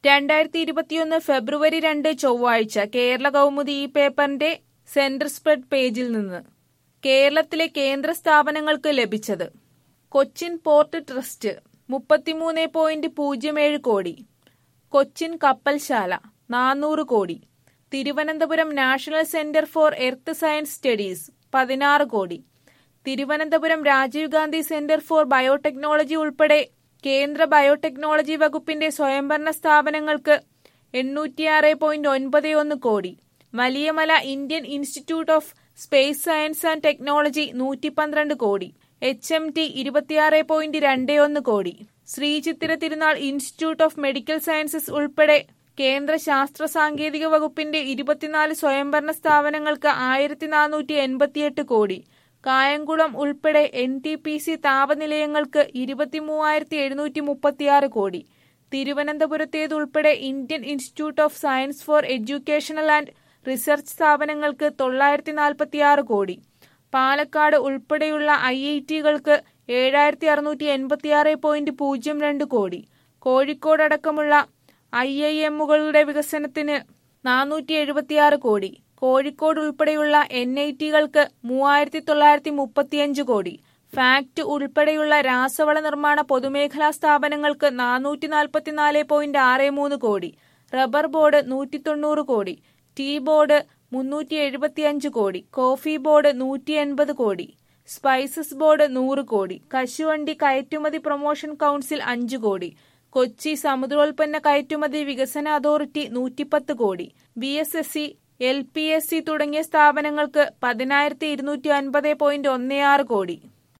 രണ്ടായിരത്തി ഇരുപത്തിയൊന്ന് ഫെബ്രുവരി രണ്ട് ചൊവ്വാഴ്ച കേരള കൗമുദി ഈ പേപ്പറിന്റെ സെന്റർ സ്പ്രെഡ് പേജിൽ നിന്ന് കേരളത്തിലെ കേന്ദ്ര സ്ഥാപനങ്ങൾക്ക് ലഭിച്ചത് കൊച്ചിൻ പോർട്ട് ട്രസ്റ്റ് മുപ്പത്തിമൂന്ന് പോയിന്റ് പൂജ്യം ഏഴ് കോടി കൊച്ചിൻ കപ്പൽശാല നാനൂറ് കോടി Thiruvananthapuram national centre for earth science studies പതിനാറ് കോടി Thiruvananthapuram Rajiv Gandhi centre for biotechnology ഉൾപ്പെടെ കേന്ദ്ര ബയോടെക്നോളജി വകുപ്പിന്റെ സ്വയംഭരണ സ്ഥാപനങ്ങൾക്ക് എണ്ണൂറ്റിയാറ് പോയിന്റ് ഒൻപത് ഒന്ന് കോടി Valiyamala Indian institute of space science and technology നൂറ്റി പന്ത്രണ്ട് കോടി എച്ച് എം ടി ഇരുപത്തിയാറ് പോയിന്റ് രണ്ട് ഒന്ന് കോടി ശ്രീചിത്തിര തിരുനാൾ ഇൻസ്റ്റിറ്റ്യൂട്ട് ഓഫ് മെഡിക്കൽ സയൻസസ് ഉൾപ്പെടെ കേന്ദ്ര ശാസ്ത്ര സാങ്കേതിക വകുപ്പിന്റെ ഇരുപത്തിനാല് സ്വയംഭരണ സ്ഥാപനങ്ങൾക്ക് ആയിരത്തി നാനൂറ്റി എൺപത്തിയെട്ട് കോടി കായംകുളം ഉൾപ്പെടെ എൻ ടി പി സി താപനിലയങ്ങൾക്ക് ഇരുപത്തിമൂവായിരത്തി എഴുന്നൂറ്റി മുപ്പത്തിയാറ് കോടി തിരുവനന്തപുരത്തേതുൾപ്പെടെ Indian institute of science for educational and research സ്ഥാപനങ്ങൾക്ക് തൊള്ളായിരത്തി നാൽപ്പത്തിയാറ് കോടി പാലക്കാട് ഉൾപ്പെടെയുള്ള ഐ ഐ ടികൾക്ക് ഏഴായിരത്തി അറുന്നൂറ്റി എൺപത്തിയാറ് പോയിന്റ് പൂജ്യം രണ്ട് കോടി കോഴിക്കോടടക്കമുള്ള ഐ ഐ എമ്മുകളുടെ വികസനത്തിന് നാനൂറ്റി എഴുപത്തിയാറ് കോടി കോഴിക്കോട് ഉൾപ്പെടെയുള്ള എൻ ഐ ടികൾക്ക് മൂവായിരത്തി തൊള്ളായിരത്തി മുപ്പത്തിയഞ്ച് കോടി ഫാക്ട് ഉൾപ്പെടെയുള്ള രാസവള നിർമ്മാണ പൊതുമേഖലാ സ്ഥാപനങ്ങൾക്ക് നാനൂറ്റി നാൽപ്പത്തിനാല് പോയിന്റ് ആറ് മൂന്ന് കോടി റബ്ബർ ബോർഡ് നൂറ്റി തൊണ്ണൂറ് കോടി ടീ ബോർഡ് മുന്നൂറ്റി എഴുപത്തിയഞ്ച് കോടി കോഫി ബോർഡ് നൂറ്റി എൺപത് കോടി സ്പൈസസ് ബോർഡ് നൂറ് കോടി കശുവണ്ടി കയറ്റുമതി പ്രൊമോഷൻ കൗൺസിൽ അഞ്ച് കോടി കൊച്ചി സമുദ്രോൽപ്പന്ന കയറ്റുമതി വികസന അതോറിറ്റി നൂറ്റിപ്പത്ത് കോടി B S S C L P S C തുടങ്ങിയ സ്ഥാപനങ്ങൾക്ക് പതിനായിരത്തി ഇരുന്നൂറ്റി അൻപത് പോയിന്റ് ഒന്ന് ആറ് കോടി